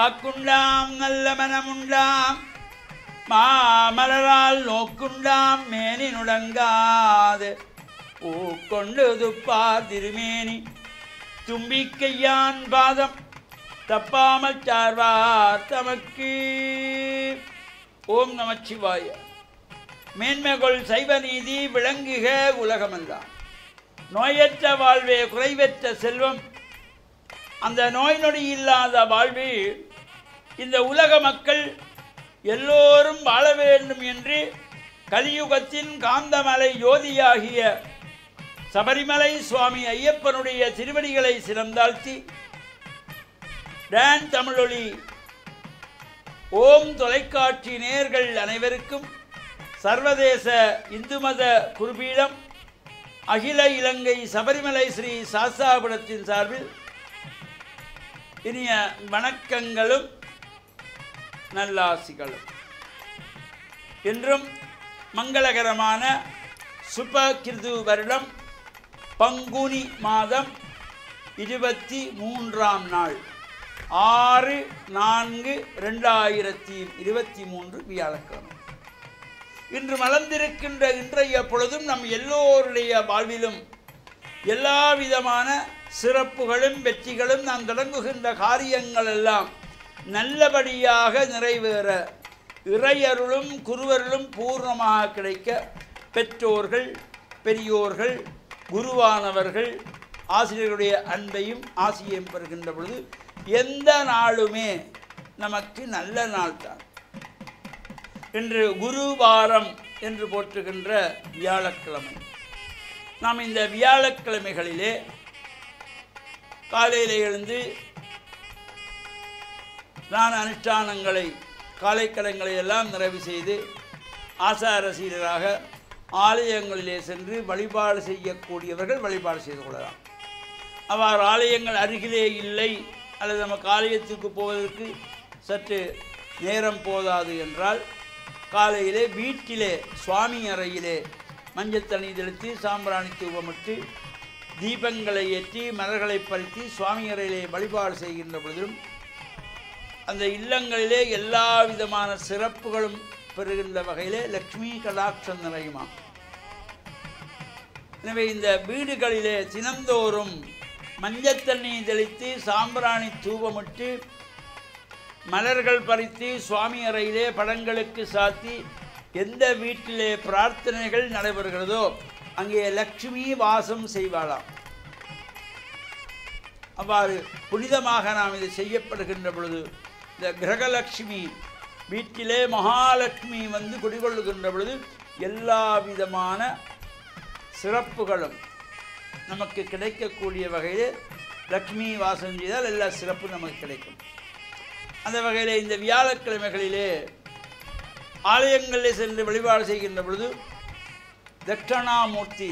வாக்குண்டாம் நல்ல மனமுண்டாம் மாமலரால் நோக்குண்டாம் மேனி நுடங்காது பூக்கொண்டு துப்பார் திருமேனி தும்பிக்கையான் பாதம் தப்பாமல் சார்வார் தமக்கு ஓம் நமச்சிவாய மேன்மைகொள் சைவ நீதி விளங்குக உலகமெல்லாம் நோயற்ற வாழ்வே குறைவற்ற செல்வம் அந்த நோய் நொடி இல்லாத வாழ்வில் இந்த உலக மக்கள் எல்லோரும் வாழ வேண்டும் என்று கலியுகத்தின் காந்தமலை யோதியாகிய சபரிமலை சுவாமி ஐயப்பனுடைய திருவடிகளை சிறந்தாழ்த்தி டான் தமிழொலி ஓம் தொலைக்காட்சி நேயர்கள் அனைவருக்கும் சர்வதேச இந்து மத குருபீடம் அகில இலங்கை சபரிமலை ஸ்ரீ சாஸ்தாபுரத்தின் சார்பில் இனிய வணக்கங்களும் நல்லாசிகளும் இன்றும் மங்களகரமான சுபகிருது வருடம் பங்குனி மாதம் இருபத்தி மூன்றாம் நாள் ஆறு நான்கு ரெண்டாயிரத்தி இருபத்தி மூன்று வியாழக்கிழமை இன்று மலர்ந்திருக்கின்ற இன்றைய பொழுதும் நம் எல்லோருடைய வாழ்விலும் எல்லா விதமான சிறப்புகளும் வெற்றிகளும் நாம் தொடங்குகின்ற காரியங்கள் எல்லாம் நல்லபடியாக நிறைவேற இறையருளும் குருவருளும் பூர்ணமாக கிடைக்க பெற்றோர்கள் பெரியோர்கள் குருவானவர்கள் ஆசிரியர்களுடைய அன்பையும் ஆசியம் பெறுகின்ற பொழுது எந்த நாளுமே நமக்கு நல்ல நாள் தான் இன்று குருவாரம் என்று போற்றுகின்ற வியாழக்கிழமை நாம் இந்த வியாழக்கிழமைகளிலே காலையில் எழுந்து ஸ்நான அனுஷ்டானங்களை காலைக்கடங்களை எல்லாம் நிறைவு செய்து ஆசார சீரராக ஆலயங்களிலே சென்று வழிபாடு செய்யக்கூடியவர்கள் வழிபாடு செய்து கொள்ளலாம் அவ்வாறு ஆலயங்கள் அருகிலே இல்லை அல்லது நமக்கு ஆலயத்துக்கு போவதற்கு சற்று நேரம் போதாது என்றால் காலையிலே வீட்டிலே சுவாமி அறையிலே மஞ்சள் தண்ணி தெளித்து சாம்பிராணி தூபமிட்டு தீபங்களை ஏற்றி மலர்களை பறித்து சுவாமி அறையிலே வழிபாடு செய்கின்ற பொழுதிலும் அந்த இல்லங்களிலே எல்லா விதமான சிறப்புகளும் பெறுகின்ற வகையிலே லக்ஷ்மி கடாட்சம் நிறையுமா எனவே இந்த வீடுகளிலே தினந்தோறும் மஞ்சள் தண்ணி தெளித்து சாம்பிராணி தூபமிட்டு மலர்கள் பறித்து சுவாமி அறையிலே படங்களுக்கு சாத்தி எந்த வீட்டிலே பிரார்த்தனைகள் நடைபெறுகிறதோ அங்கே லக்ஷ்மி வாசம் செய்வாளாம் அவ்வாறு புனிதமாக நாம் இது செய்யப்படுகின்ற பொழுது இந்த கிரகலட்சுமி வீட்டிலே மகாலட்சுமி வந்து குடிகொள்ளுகின்ற பொழுது எல்லா விதமான சிறப்புகளும் நமக்கு கிடைக்கக்கூடிய வகையில் லக்ஷ்மி வாசம் செய்தால் எல்லா சிறப்பும் நமக்கு கிடைக்கும் அந்த வகையில் இந்த வியாழக்கிழமைகளிலே ஆலயங்களில் சென்று வழிபாடு செய்கின்ற பொழுது தட்சணாமூர்த்தி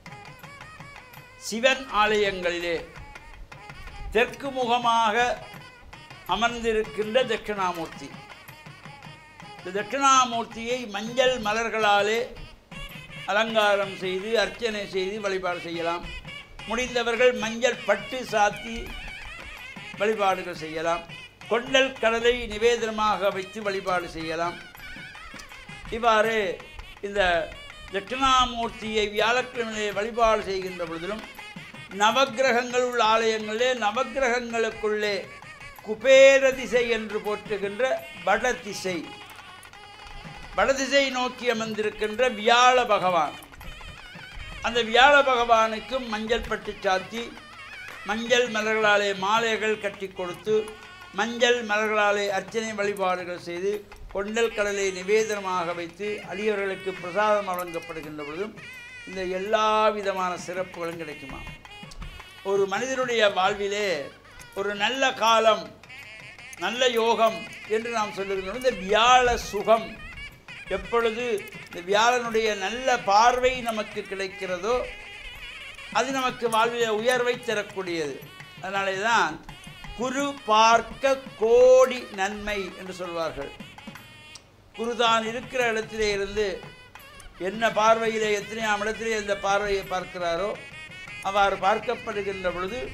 சிவன் ஆலயங்களிலே தெற்கு முகமாக அமர்ந்திருக்கின்ற தட்சிணாமூர்த்தி இந்த தட்சிணாமூர்த்தியை மஞ்சள் மலர்களாலே அலங்காரம் செய்து அர்ச்சனை செய்து வழிபாடு செய்யலாம் முடிந்தவர்கள் மஞ்சள் பட்டு சாத்தி வழிபாடுகள் செய்யலாம் கொண்டல் கடலை நிவேதனமாக வைத்து வழிபாடு செய்யலாம் இவ்வாறு இந்த தட்சிணாமூர்த்தியை வியாழக்கிழமையிலே வழிபாடு செய்கின்ற பொழுதிலும் நவக்கிரகங்கள் உள்ள ஆலயங்களிலே நவக்கிரகங்களுக்குள்ளே குபேர திசை என்று போற்றுகின்ற வடதிசை வடதிசை நோக்கி அமர்ந்திருக்கின்ற வியாழ பகவான் அந்த வியாழ பகவானுக்கும் மஞ்சள் பட்டு சாத்தி மஞ்சள் மலர்களாலே மாலைகள் கட்டி கொடுத்து மஞ்சள் மலர்களாலே அர்ச்சனை வழிபாடுகள் செய்து கொண்டல் கடலை நிவேதனமாக வைத்து அடியவர்களுக்கு பிரசாதம் வழங்கப்படுகின்ற பொழுதும் இந்த எல்லா விதமான சிறப்புகளும் கிடைக்குமா ஒரு மனிதனுடைய வாழ்விலே ஒரு நல்ல காலம் நல்ல யோகம் என்று நாம் சொல்லுகின்றோம் இந்த வியாழ சுகம் எப்பொழுது இந்த வியாழனுடைய நல்ல பார்வை நமக்கு கிடைக்கிறதோ அது நமக்கு வாழ்வில் உயர்வை தரக்கூடியது அதனாலே தான் குரு பார்க்க கோடி நன்மை என்று சொல்வார்கள் குரு தான் இருக்கிற இடத்திலே இருந்து என்ன பார்வையிலே எத்தனையாம் இடத்திலே இந்த பார்வையை பார்க்கிறாரோ அவ்வாறு பார்க்கப்படுகின்ற பொழுது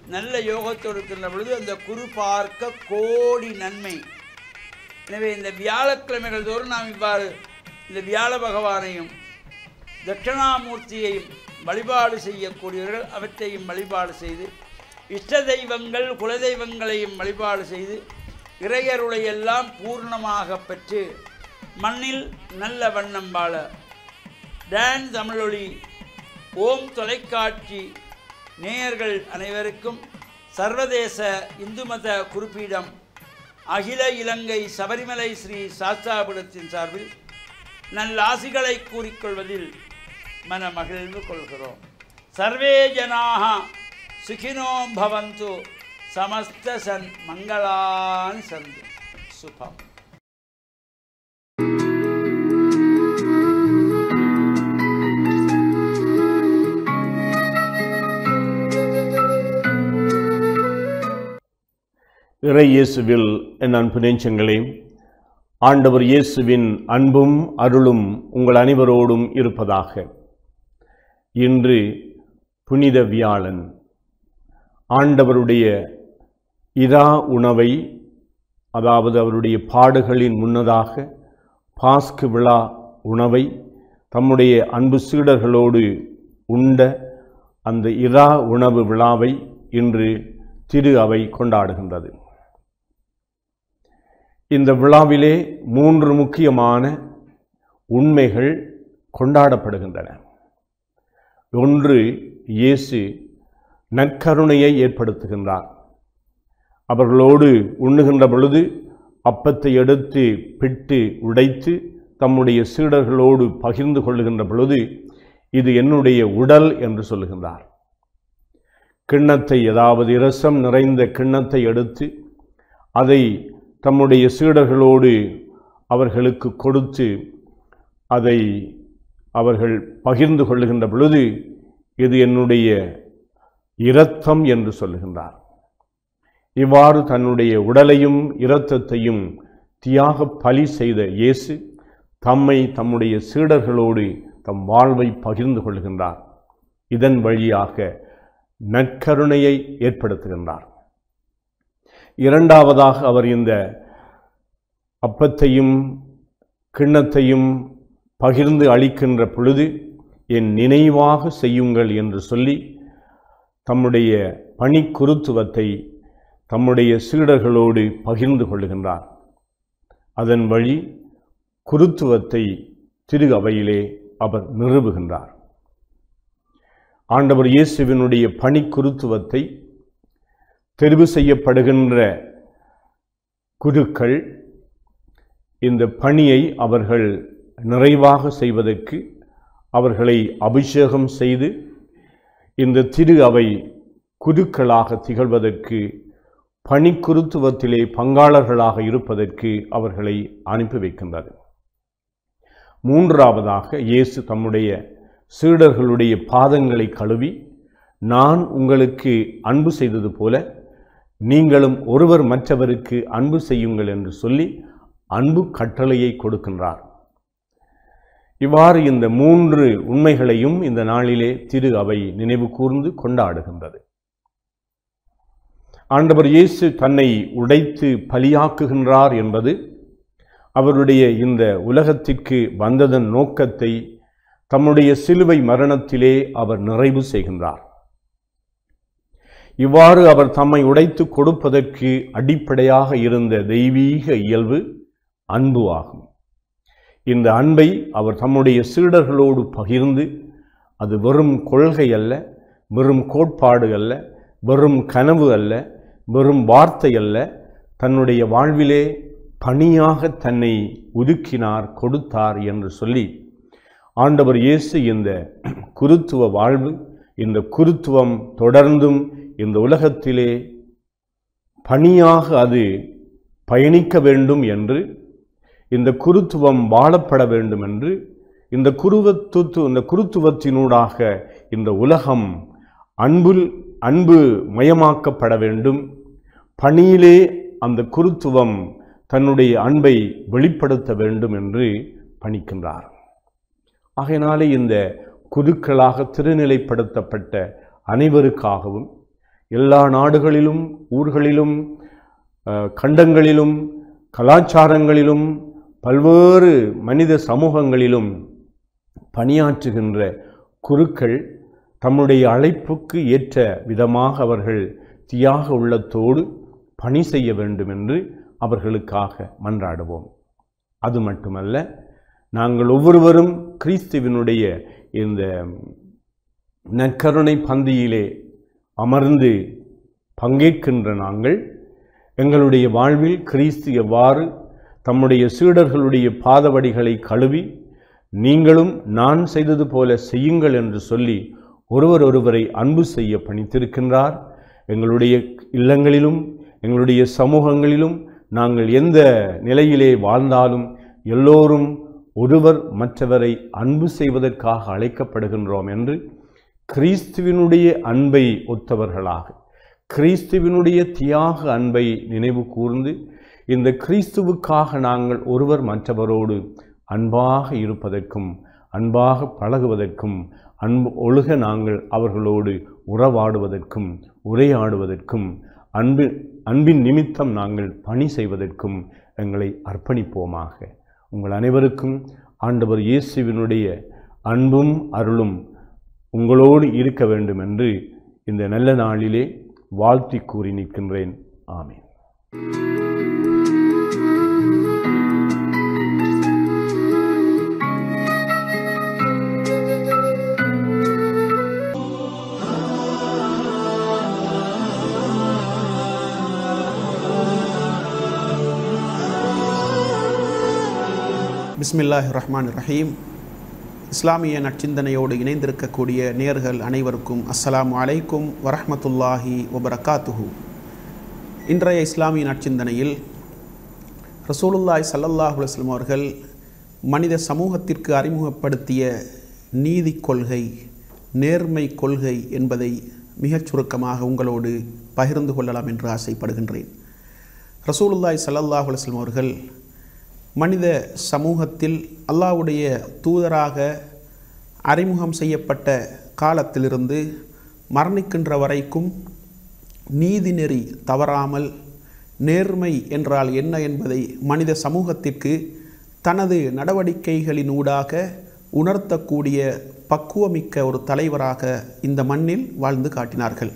நல்ல யோகத்தோடு இருக்கின்ற பொழுது அந்த குரு பார்க்க கோடி நன்மை எனவே இந்த வியாழக்கிழமைகள் தோறும் நாம் இவ்வாறு இந்த வியாழ பகவானையும் தட்சிணாமூர்த்தியையும் வழிபாடு செய்யக்கூடியவர்கள் அவற்றையும் வழிபாடு செய்து இஷ்ட தெய்வங்கள் குலதெய்வங்களையும் வழிபாடு செய்து இறையருளை எல்லாம் பூர்ணமாக பெற்று மண்ணில் நல்ல வண்ணம் வாழ டான் தமிழொலி ஓம் தொலைக்காட்சி நேயர்கள் அனைவருக்கும் சர்வதேச இந்து மத குறிப்பீடம் அகில இலங்கை சபரிமலை ஸ்ரீ சாஸ்தாபுரத்தின் சார்பில் நல்லாசிகளை கூறிக்கொள்வதில் மன மகிழ்வு கொள்கிறோம் சர்வே ஜனாக சுகினோ பவந்து சமஸ்த சன் மங்களான் சந்து சுபம் இறை இயேசுவில் என் அன்பு நெஞ்சங்களே ஆண்டவர் இயேசுவின் அன்பும் அருளும் உங்கள் அனைவரோடும் இருப்பதாக இன்று புனித வியாழன் ஆண்டவருடைய இரா உணவை அதாவது அவருடைய பாடுகளின் முன்னதாக பாஸ்கு விழா உணவை தம்முடைய அன்பு சீடர்களோடு உண்ட அந்த இரா உணவு விழாவை இன்று திரு அவை கொண்டாடுகின்றது இந்த விழாவிலே மூன்று முக்கியமான உண்மைகள் கொண்டாடப்படுகின்றன ஒன்று இயேசு நற்கருணையை ஏற்படுத்துகின்றார் அவர்களோடு உண்ணுகின்ற பொழுது அப்பத்தை எடுத்து பிட்டு உடைத்து தம்முடைய சீடர்களோடு பகிர்ந்து கொள்ளுகின்ற பொழுது இது என்னுடைய உடல் என்று சொல்லுகின்றார் கிண்ணத்தை அதாவது இரசம் நிறைந்த கிண்ணத்தை எடுத்து அதை தம்முடைய சீடர்களோடு அவர்களுக்கு கொடுத்து அதை அவர்கள் பகிர்ந்து கொள்ளுகின்ற பொழுது இது என்னுடைய இரத்தம் என்று சொல்லுகின்றார் இவ்வாறு தன்னுடைய உடலையும் இரத்தத்தையும் தியாக பலி செய்த இயேசு தம்மை தம்முடைய சீடர்களோடு தம் வாழ்வை பகிர்ந்து கொள்கின்றார் இதன் வழியாக நற்கருணையை ஏற்படுத்துகின்றார் இரண்டாவதாக அவர் இந்த அப்பத்தையும் கிண்ணத்தையும் பகிர்ந்து அளிக்கின்ற பொழுது என் நினைவாக செய்யுங்கள் என்று சொல்லி தம்முடைய பணிக்குருத்துவத்தை தம்முடைய சீடர்களோடு பகிர்ந்து கொள்ளுகின்றார் அதன் வழி குருத்துவத்தை திரு அவையிலே அவர் நிறுவுகின்றார் ஆண்டவர் இயேசுவினுடைய பணிக்குருத்துவத்தை தெரிவு செய்யப்படுகின்ற குருக்கள் இந்த பணியை அவர்கள் நிறைவாக செய்வதற்கு அவர்களை அபிஷேகம் செய்து இந்த திரு அவை குருக்களாக திகழ்வதற்கு பணிக்குருத்துவத்திலே பங்காளர்களாக இருப்பதற்கு அவர்களை அனுப்பி வைக்கின்றது மூன்றாவதாக இயேசு தம்முடைய சீடர்களுடைய பாதங்களை கழுவி நான் உங்களுக்கு அன்பு செய்தது போல நீங்களும் ஒருவர் மற்றவருக்கு அன்பு செய்யுங்கள் என்று சொல்லி அன்பு கட்டளையை கொடுக்கின்றார் இவ்வாறு இந்த மூன்று உண்மைகளையும் இந்த நாளிலே திரு அவை நினைவு கூர்ந்து கொண்டாடுகின்றது ஆண்டவர் இயேசு தன்னை உடைத்து பலியாக்குகின்றார் என்பது அவருடைய இந்த உலகத்திற்கு வந்ததன் நோக்கத்தை தம்முடைய சிலுவை மரணத்திலே அவர் நிறைவு செய்கின்றார் இவ்வாறு அவர் தம்மை உடைத்து கொடுப்பதற்கு அடிப்படையாக இருந்த தெய்வீக இயல்பு அன்பு ஆகும் இந்த அன்பை அவர் தம்முடைய சீடர்களோடு பகிர்ந்து அது வெறும் கொள்கை அல்ல வெறும் கோட்பாடு அல்ல வெறும் கனவு அல்ல வெறும் வார்த்தை அல்ல தன்னுடைய வாழ்விலே பணியாக தன்னை ஒதுக்கினார் கொடுத்தார் என்று சொல்லி ஆண்டவர் இயேசு இந்த குருத்துவ வாழ்வு இந்த குருத்துவம் தொடர்ந்தும் இந்த உலகத்திலே பணியாக அது பயணிக்க வேண்டும் என்று இந்த குருத்துவம் வாழப்பட வேண்டும் என்று இந்த குருவத்துவ இந்த குருத்துவத்தினூடாக இந்த உலகம் அன்புல் அன்பு மயமாக்கப்பட வேண்டும் பணியிலே அந்த குருத்துவம் தன்னுடைய அன்பை வெளிப்படுத்த வேண்டும் என்று பணிக்கின்றார் ஆகையினாலே இந்த குருக்களாக திருநிலைப்படுத்தப்பட்ட அனைவருக்காகவும் எல்லா நாடுகளிலும் ஊர்களிலும் அஹ், கண்டங்களிலும் கலாச்சாரங்களிலும் பல்வேறு மனித சமூகங்களிலும் பணியாற்றுகின்ற குருக்கள் தம்முடைய அழைப்புக்கு ஏற்ற விதமாக அவர்கள் தியாக உள்ளத்தோடு பணி செய்ய வேண்டும் என்று அவர்களுக்காக மன்றாடுவோம் அது மட்டுமல்ல நாங்கள் ஒவ்வொருவரும் கிறிஸ்துவினுடைய இந்த நற்கருணை பந்தியிலே அமர்ந்து பங்கேற்கின்ற நாங்கள் எங்களுடைய வாழ்வில் கிறிஸ்து எவ்வாறு தம்முடைய சீடர்களுடைய பாதவடிகளை கழுவி நீங்களும் நான் செய்தது போல செய்யுங்கள் என்று சொல்லி ஒருவர் ஒருவரை அன்பு செய்ய பணித்திருக்கின்றார் எங்களுடைய இல்லங்களிலும் எங்களுடைய சமூகங்களிலும் நாங்கள் எந்த நிலையிலே வாழ்ந்தாலும் எல்லோரும் ஒருவர் மற்றவரை அன்பு செய்வதற்காக அழைக்கப்படுகின்றோம் என்று கிறிஸ்துவினுடைய அன்பை ஒத்தவர்களாக கிறிஸ்துவினுடைய தியாக அன்பை நினைவு கூர்ந்து இந்த கிறிஸ்துவுக்காக நாங்கள் ஒருவர் மற்றவரோடு அன்பாக இருப்பதற்கும் அன்பாக பழகுவதற்கும் அன்பு ஒழுக நாங்கள் அவர்களோடு உறவாடுவதற்கும் உரையாடுவதற்கும் அன்பு அன்பின் நிமித்தம் நாங்கள் பணி செய்வதற்கும் எங்களை அர்ப்பணிப்போமாக உங்கள் அனைவருக்கும் ஆண்டவர் இயேசுவினுடைய அன்பும் அருளும் உங்களோடு இருக்க வேண்டும் என்று இந்த நல்ல நாளிலே வாழ்த்தி கூறி நிற்கின்றேன் ஆமீன் பிஸ்மில்லாஹ் ரஹ்மான் ரஹீம் இஸ்லாமிய நற்சிந்தனையோடு இணைந்திருக்கக்கூடிய நேர்கள் அனைவருக்கும் அஸ்ஸலாமு அலைக்கும் வரஹ்மத்துல்லாஹி வபரகாத்துஹு இன்றைய இஸ்லாமிய நற்சிந்தனையில் ரசூலுல்லாய் ஸல்லல்லாஹு அலைஹி வஸல்லம் அவர்கள் மனித சமூகத்திற்கு அறிமுகப்படுத்திய நீதி கொள்கை நேர்மை கொள்கை என்பதை மிகச் சுருக்கமாக உங்களோடு பகிர்ந்து கொள்ளலாம் என்று ஆசைப்படுகின்றேன் ரசூலுல்லாய் ஸல்லல்லாஹு அலைஹி வஸல்லம் அவர்கள் மனித சமூகத்தில் அல்லாஹ்வுடைய தூதராக அறிமுகம் செய்யப்பட்ட காலத்திலிருந்து மரணிக்கின்ற வரைக்கும் நீதிநெறி தவறாமல் நேர்மை என்றால் என்ன என்பதை மனித சமூகத்திற்கு தனது நடவடிக்கைகளினூடாக உணர்த்தக்கூடிய பக்குவமிக்க ஒரு தலைவராக இந்த மண்ணில் வாழ்ந்து காட்டினார்கள்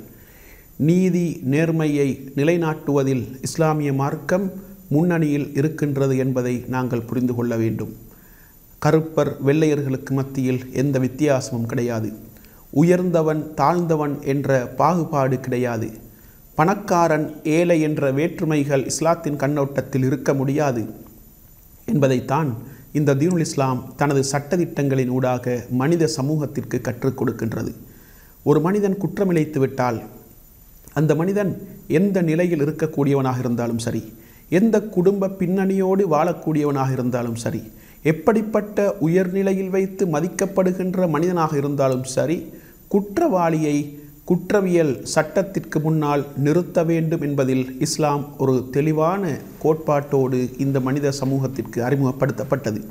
நீதி நேர்மையை நிலைநாட்டுவதில் இஸ்லாமிய மார்க்கம் முன்னணியில் இருக்கின்றது என்பதை நாங்கள் புரிந்து கொள்ள வேண்டும் கருப்பர் வெள்ளையர்களுக்கு மத்தியில் எந்த வித்தியாசமும் கிடையாது உயர்ந்தவன் தாழ்ந்தவன் என்ற பாகுபாடு கிடையாது பணக்காரன் ஏழை என்ற வேற்றுமைகள் இஸ்லாத்தின் கண்ணோட்டத்தில் இருக்க முடியாது என்பதைத்தான் இந்த தீனுல் இஸ்லாம் தனது சட்டதிட்டங்களின் ஊடாக மனித சமூகத்திற்கு கற்றுக் கொடுக்கின்றது ஒரு மனிதன் குற்றமிழைத்து விட்டால் அந்த மனிதன் எந்த நிலையில் இருக்கக்கூடியவனாக இருந்தாலும் சரி எந்த குடும்ப பின்னணியோடு வாழக்கூடியவனாக இருந்தாலும் சரி எப்படிப்பட்ட உயர்நிலையில் வைத்து மதிக்கப்படுகின்ற மனிதனாக இருந்தாலும் சரி குற்றவாளியை குற்றவியல் சட்டத்திற்கு முன்னால் நிறுத்த வேண்டும் என்பதில் இஸ்லாம் ஒரு தெளிவான கோட்பாட்டோடு இந்த மனித சமூகத்திற்கு அறிமுகப்படுத்தப்பட்டது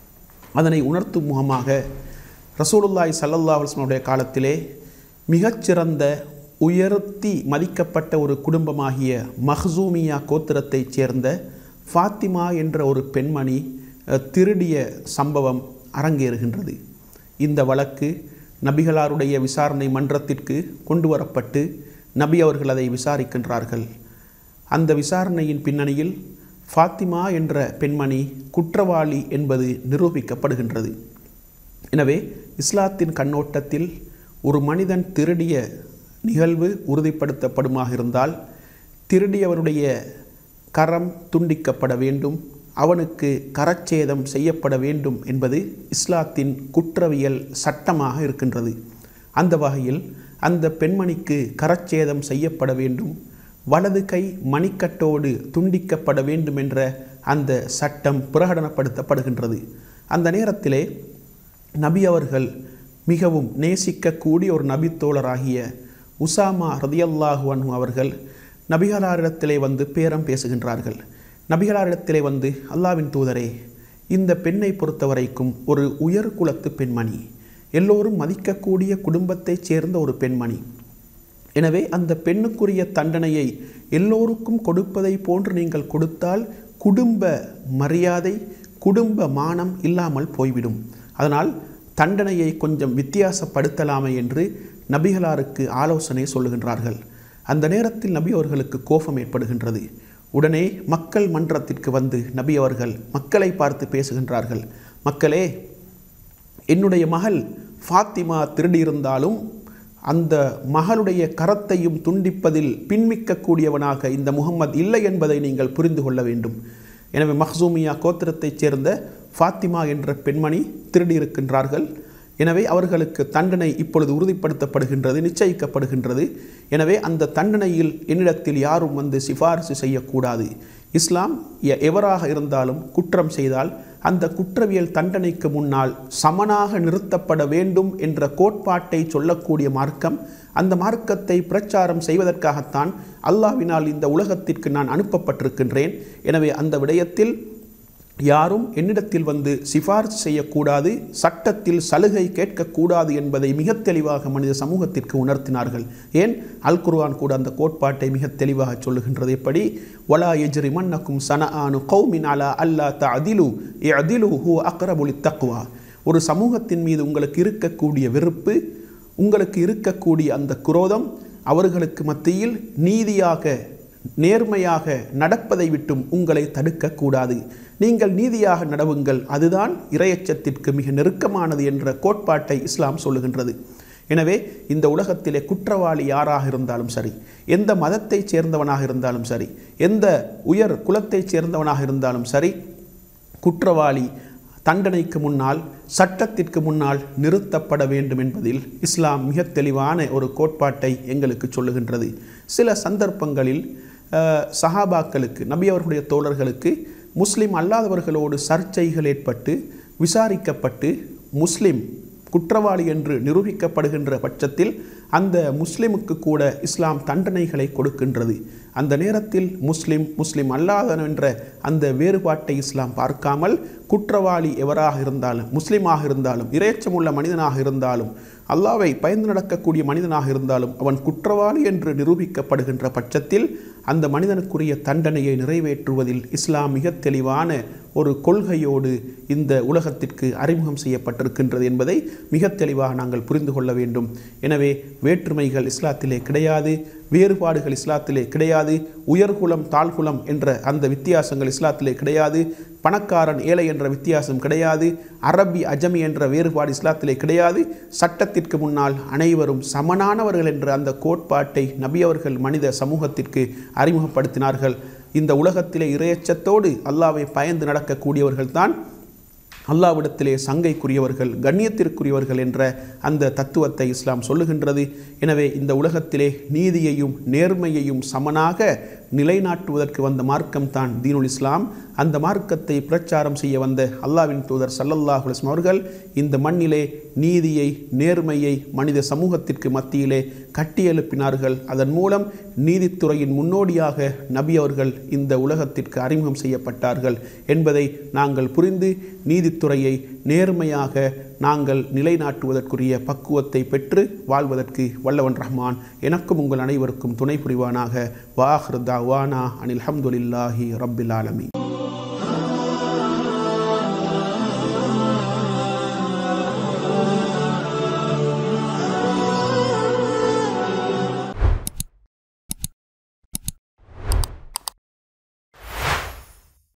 அதனை உணர்த்தும் முகமாக ரசூலுல்லாய் சல்லல்லா அலுவலமுடைய காலத்திலே மிகச்சிறந்த உயர்த்தி மதிக்கப்பட்ட ஒரு குடும்பமாகிய மஹ்சூமியா கோத்திரத்தைச் சேர்ந்த ஃபாத்திமா என்ற ஒரு பெண்மணி அஹ், திருடிய சம்பவம் அரங்கேறுகின்றது இந்த வழக்கு நபிகளாருடைய விசாரணை மன்றத்திற்கு கொண்டு வரப்பட்டு நபி அவர்கள் அதை விசாரிக்கின்றார்கள் அந்த விசாரணையின் பின்னணியில் ஃபாத்திமா என்ற பெண்மணி குற்றவாளி என்பது நிரூபிக்கப்படுகின்றது எனவே இஸ்லாத்தின் கண்ணோட்டத்தில் ஒரு மனிதன் திருடிய நிகழ்வு உறுதிப்படுத்தப்படுமாக இருந்தால் திருடியவனுடைய கரம் துண்டிக்கப்பட வேண்டும் அவனுக்கு கரச்சேதம் செய்யப்பட வேண்டும் என்பது இஸ்லாத்தின் குற்றவியல் சட்டமாக இருக்கின்றது அந்த வகையில் அந்த பெண்மணிக்கு கரச்சேதம் செய்யப்பட வேண்டும் வலது கை மணிக்கட்டோடு துண்டிக்கப்பட வேண்டும் என்ற அந்த சட்டம் பிரகடனப்படுத்தப்படுகின்றது அந்த நேரத்திலே நபி அவர்கள் மிகவும் நேசிக்கக்கூடிய ஒரு நபித்தோழராகிய உசாமா ரதியல்லாஹு அன்ஹு அவர்கள் நபிகளாரிடத்திலே வந்து பேரம் பேசுகின்றார்கள் நபிகளாரிடத்திலே வந்து அல்லாவின் தூதரே இந்த பெண்ணை பொறுத்தவரைக்கும் ஒரு உயர் குலத்து பெண்மணி எல்லோரும் மதிக்கக்கூடிய குடும்பத்தைச் சேர்ந்த ஒரு பெண்மணி எனவே அந்த பெண்ணுக்குரிய தண்டனையை எல்லோருக்கும் கொடுப்பதை போன்று நீங்கள் கொடுத்தால் குடும்ப மரியாதை குடும்ப மானம் இல்லாமல் போய்விடும் அதனால் தண்டனையை கொஞ்சம் வித்தியாசப்படுத்தலாமே என்று நபிகளாருக்கு ஆலோசனை சொல்லுகின்றார்கள் அந்த நேரத்தில் நபி அவர்களுக்கு கோபம் ஏற்படுகின்றது உடனே மக்கள் மன்றத்திற்கு வந்து நபி அவர்கள் மக்களை பார்த்து பேசுகின்றார்கள் மக்களே என்னுடைய மகள் ஃபாத்திமா திருடியிருந்தாலும் அந்த மகளுடைய கரத்தையும் துண்டிப்பதில் பின்மிக்கக்கூடியவனாக இந்த முகம்மது இல்லை என்பதை நீங்கள் புரிந்து கொள்ள வேண்டும் எனவே மஹ்சூமியா கோத்திரத்தைச் சேர்ந்த ஃபாத்திமா என்ற பெண்மணி திருடியிருக்கின்றார்கள் எனவே அவர்களுக்கு தண்டனை இப்பொழுது உறுதிப்படுத்தப்படுகின்றது நிச்சயிக்கப்படுகின்றது எனவே அந்த தண்டனையில் என்னிடத்தில் யாரும் வந்து சிபாரிசு செய்யக்கூடாது இஸ்லாம் எ- எவராக இருந்தாலும் குற்றம் செய்தால் அந்த குற்றவியல் தண்டனைக்கு முன்னால் சமனாக நிறுத்தப்பட வேண்டும் என்ற கோட்பாட்டை சொல்லக்கூடிய மார்க்கம் அந்த மார்க்கத்தை பிரச்சாரம் செய்வதற்காகத்தான் அல்லாவினால் இந்த உலகத்திற்கு நான் அனுப்பப்பட்டிருக்கின்றேன் எனவே அந்த விடயத்தில் யாரும் என்னிடத்தில் வந்து சிபாரிசு செய்யக்கூடாது சட்டத்தில் சலுகை கேட்கக்கூடாது என்பதை மிக தெளிவாக மனித சமூகத்திற்கு உணர்த்தினார்கள் ஏன் அல் குர்ஆன் கூட அந்த கோட்பாட்டை மிக தெளிவாக சொல்லுகின்றது எப்படி வலா எஜ்ரி மன்னக்கும் சன ஆனு கௌமின் அலா அல்லா த அதிலு ஏ அதிலு ஹூ அக்ரபுலி தக்குவா ஒரு சமூகத்தின் மீது உங்களுக்கு இருக்கக்கூடிய வெறுப்பு உங்களுக்கு இருக்கக்கூடிய அந்த குரோதம் அவர்களுக்கு மத்தியில் நீதியாக நேர்மையாக நடப்பதை விட்டும் உங்களை தடுக்கக்கூடாது நீங்கள் நீதியாக நடவுங்கள் அதுதான் இரையச்சத்திற்கு மிக நெருக்கமானது என்ற கோட்பாட்டை இஸ்லாம் சொல்லுகின்றது எனவே இந்த உலகத்திலே குற்றவாளி யாராக இருந்தாலும் சரி எந்த மதத்தைச் சேர்ந்தவனாக இருந்தாலும் சரி எந்த உயர் குலத்தைச் சேர்ந்தவனாக இருந்தாலும் சரி குற்றவாளி தண்டனைக்கு முன்னால் சட்டத்திற்கு முன்னால் நிறுத்தப்பட வேண்டும் என்பதில் இஸ்லாம் மிக தெளிவான ஒரு கோட்பாட்டை எங்களுக்கு சொல்லுகின்றது சில சந்தர்ப்பங்களில் அஹ், சஹாபாக்களுக்கு நபி அவர்களுடைய தோழர்களுக்கு முஸ்லிம் அல்லாதவர்களோடு சர்ச்சைகள் ஏற்பட்டு விசாரிக்கப்பட்டு முஸ்லிம் குற்றவாளி என்று நிரூபிக்கப்படுகின்ற பட்சத்தில் அந்த முஸ்லிமுக்கு கூட இஸ்லாம் தண்டனைகளை கொடுக்கின்றது அந்த நேரத்தில் முஸ்லிம் முஸ்லிம் அல்லாதவன் என்ற அந்த வேறுபாட்டை இஸ்லாம் பார்க்காமல் குற்றவாளி எவராக இருந்தாலும் முஸ்லிமாக இருந்தாலும் இறைச்சமுள்ள மனிதனாக இருந்தாலும் அல்லாவை பயந்து நடக்கக்கூடிய மனிதனாக இருந்தாலும் அவன் குற்றவாளி என்று நிரூபிக்கப்படுகின்ற பட்சத்தில் அந்த மனிதனுக்குரிய தண்டனையை நிறைவேற்றுவதில் இஸ்லாம் மிக தெளிவான ஒரு கொள்கையோடு இந்த உலகத்திற்கு அறிமுகம் செய்யப்பட்டிருக்கின்றது என்பதை மிக தெளிவாக நாங்கள் புரிந்து கொள்ள வேண்டும் எனவே வேற்றுமைகள் இஸ்லாத்திலே கிடையாது வேறுபாடுகள் இஸ்லாத்திலே கிடையாது உயர்குலம் தாழ்குலம் என்ற அந்த வித்தியாசங்கள் இஸ்லாத்திலே கிடையாது பணக்காரன் ஏழை என்ற வித்தியாசம் கிடையாது அரபி அஜமி என்ற வேறுபாடு இஸ்லாத்திலே கிடையாது சட்டத்திற்கு முன்னால் அனைவரும் சமனானவர்கள் என்ற அந்த கோட்பாட்டை நபி அவர்கள் மனித சமூகத்திற்கு அறிமுகப்படுத்தினார்கள் இந்த உலகத்திலே இரையச்சத்தோடு அல்லாவை பயந்து நடக்கக்கூடியவர்கள் தான் அல்லாவிடத்திலே சங்கைக்குரியவர்கள் கண்ணியத்திற்குரியவர்கள் என்ற அந்த தத்துவத்தை இஸ்லாம் சொல்லுகின்றது எனவே இந்த உலகத்திலே நீதியையும் நேர்மையையும் சமனாக நிலைநாட்டுவதற்கு வந்த மார்க்கம் தான் தீனுல் இஸ்லாம் அந்த மார்க்கத்தை பிரச்சாரம் செய்ய வந்த அல்லாவின் தூதர் சல்லல்லாஹு அலைஹி வஸல்லம் அவர்கள் இந்த மண்ணிலே நீதியை நேர்மையை மனித சமூகத்திற்கு மத்தியிலே கட்டியெழுப்பினார்கள் அதன் மூலம் நீதித்துறையின் முன்னோடியாக நபி அவர்கள் இந்த உலகத்திற்கு அறிமுகம் செய்யப்பட்டார்கள் என்பதை நாங்கள் புரிந்து நீதித்துறையை நேர்மையாக நாங்கள் நிலைநாட்டுவதற்குரிய பக்குவத்தை பெற்று வாழ்வதற்கு வல்லவன் ரஹ்மான் எனக்கும் உங்கள் அனைவருக்கும் துணை புரிவானாக வாஹ்ரு தாவானா அனில் ஹம்துலில்லாஹி ரப்பில் ஆலமீன்